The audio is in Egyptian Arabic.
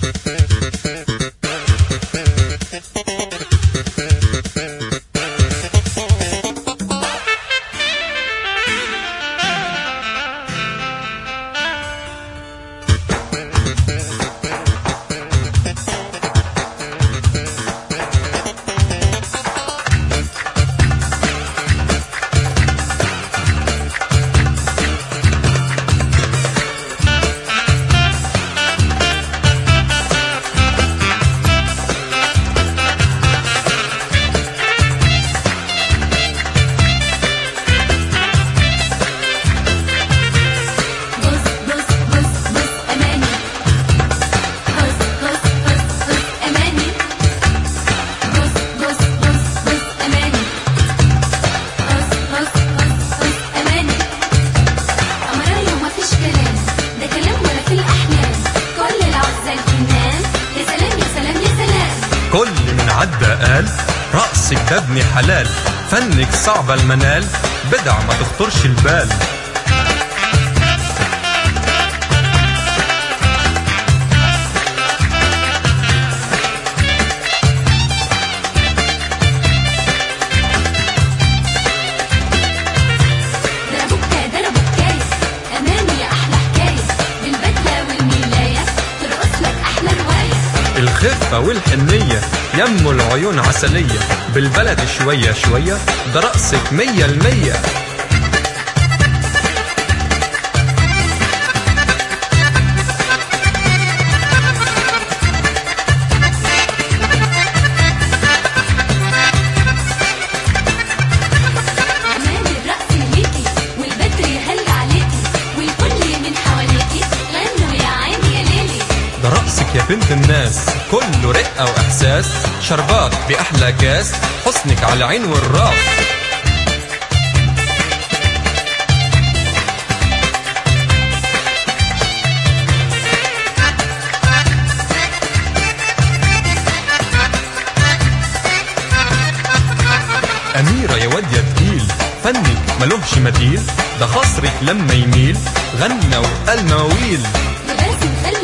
بص بص بص بص أماني بص بص بص بص أماني بص بص بص بص أماني بص بص بص بص أماني أمرايا ومفيش كلام ده كلام ولا في الأحلام كل العزة الفنان يا سلام يا سلام يا سلام كل من عدى قال رأسك ده ابن حلال فنك صعب المنال بدع ما تخطرش البال ده بكا ده أنا بكاية أماني يا أحلى حكاية بالبدلة والملاية ترقص لك أحلى رواية الخفة والحنية يم العيون عسلية بالبلد شوية شوية ده رأسك مية المية أماني الرقص ليكي والبدر يهل عليكي والكل من حواليكي غنوا يا عيني يا ليلي ده رأسك يا بنت الناس كله رقة وإحساس شربات بأحلى كاس حسنك على العين والراس أميرة يا واد يا تقيل فنك ملوهش مثيل ده خصرك لما يميل غنى وقال مواويل يا باسم خلي